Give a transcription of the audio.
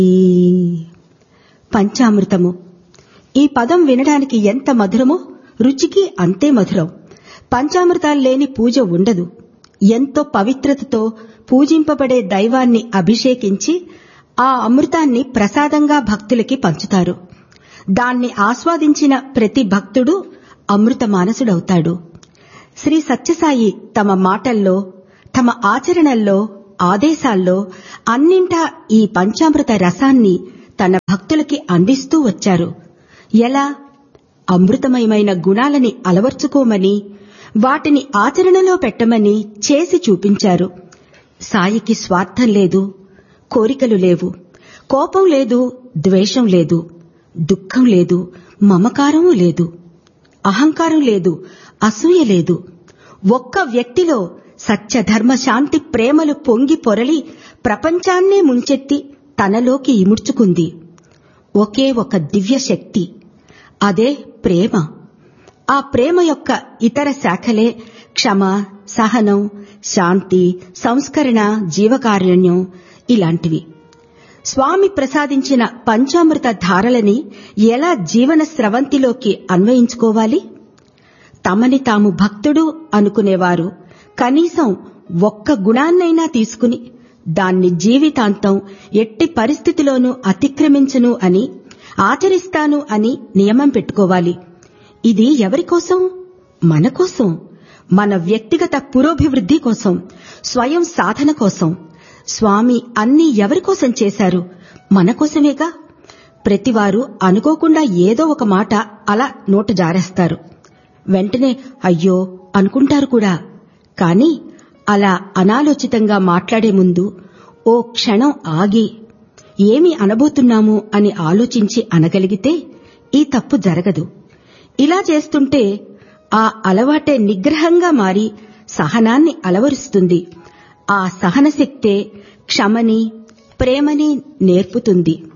పంచామృతము ఈ పదం వినడానికి ఎంత మధురమో రుచికి అంతే మధురం పంచామృతాలు లేని పూజ ఉండదు ఎంతో పవిత్రతతో పూజింపబడే దైవాన్ని అభిషేకించి ఆ అమృతాన్ని ప్రసాదంగా భక్తులకి పంచుతారు దాన్ని ఆస్వాదించిన ప్రతి భక్తుడు అమృత మానసుడవుతాడు శ్రీ సత్యసాయి తమ మాటల్లో తమ ఆచరణల్లో ఆదేశాల్లో అన్నింటా ఈ పంచామృత రసాన్ని తన భక్తులకి అందిస్తూ వచ్చారు ఎలా అమృతమయమైన గుణాలని అలవర్చుకోమని వాటిని ఆచరణలో పెట్టమని చేసి చూపించారు సాయికి స్వార్థం లేదు కోరికలు లేవు కోపం లేదు ద్వేషం లేదు దుఃఖం లేదు మమకారం లేదు అహంకారం లేదు అసూయ లేదు ఒక్క వ్యక్తిలో సత్యధర్మ శాంతి ప్రేమలు పొంగి పొరలి ప్రపంచాన్నే ముంచెత్తి తనలోకి ఇముడ్చుకుంది ఒకే ఒక దివ్య శక్తి అదే ప్రేమ ఆ ప్రేమ యొక్క ఇతర శాఖలే క్షమ సహనం శాంతి సంస్కరణ జీవకారుణ్యం ఇలాంటివి స్వామి ప్రసాదించిన పంచామృత ధారలని ఎలా జీవన స్రవంతిలోకి అన్వయించుకోవాలి తమని తాము భక్తుడు అనుకునేవారు కనీసం ఒక్క గుణాన్నైనా తీసుకుని దాన్ని జీవితాంతం ఎట్టి పరిస్థితిలోనూ అతిక్రమించను అని ఆచరిస్తాను అని నియమం పెట్టుకోవాలి ఇది ఎవరి కోసం మన కోసం మన వ్యక్తిగత పురోభివృద్ధి కోసం స్వయం సాధన కోసం స్వామి అన్ని ఎవరి కోసం చేశారు మన కోసమేగా ప్రతివారు అనుకోకుండా ఏదో ఒక మాట అలా నోట జారేస్తారు వెంటనే అయ్యో అనుకుంటారు కూడా కాని అలా అనాలోచితంగా మాట్లాడే ముందు ఓ క్షణం ఆగి ఏమి అనబోతున్నాము అని ఆలోచించి అనగలిగితే ఈ తప్పు జరగదు ఇలా చేస్తుంటే ఆ అలవాటే నిగ్రహంగా మారి సహనాన్ని అలవరుస్తుంది ఆ సహనశక్తే క్షమని ప్రేమని నేర్పుతుంది